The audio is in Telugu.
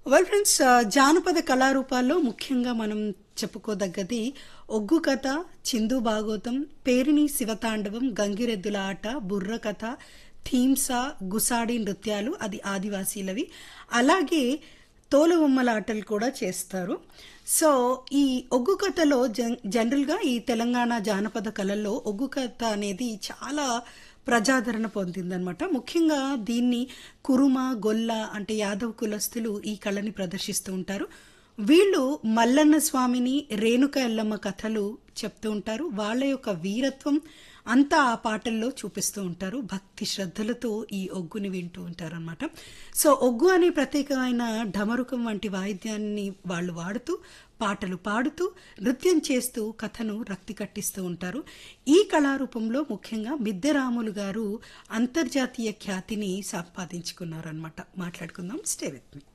వెల్ ఫ్రెండ్స్ జానపద కళారూపాల్లో ముఖ్యంగా మనం చెప్పుకోదగ్గది ఒగ్గు కథ చిందు భాగోతం పేరిణి శివతాండవం గంగిరెద్దుల ఆట బుర్ర కథ థీమ్సా గుసాడి నృత్యాలు అది ఆదివాసీలవి అలాగే తోలుబొమ్మల ఆటలు కూడా చేస్తారు సో ఈ ఒగ్గు కథలో జన్ జనరల్గా ఈ తెలంగాణ జానపద కళల్లో ఒగ్గు కథ అనేది చాలా ప్రజాదరణ పొందిందనమాట ముఖ్యంగా దీన్ని కురుమ గొల్ల అంటే యాదవ్ కులస్తులు ఈ కళని ప్రదర్శిస్తూ ఉంటారు వీళ్ళు మల్లన్న స్వామిని రేణుక ఎల్లమ్మ కథలు చెప్తూ ఉంటారు వాళ్ళ యొక్క వీరత్వం అంతా ఆ పాటల్లో చూపిస్తూ ఉంటారు భక్తి శ్రద్ధలతో ఈ ఒగ్గుని వింటూ ఉంటారు అనమాట సో ఒగ్గు అనే ప్రత్యేకమైన ఢమరుకం వంటి వాయిద్యాన్ని వాళ్ళు వాడుతూ పాటలు పాడుతూ నృత్యం చేస్తూ కథను రక్తి కట్టిస్తూ ఉంటారు ఈ కళారూపంలో ముఖ్యంగా మిద్దెరాములు గారు అంతర్జాతీయ ఖ్యాతిని సంపాదించుకున్నారనమాట మాట్లాడుకుందాం స్టే విత్ మీ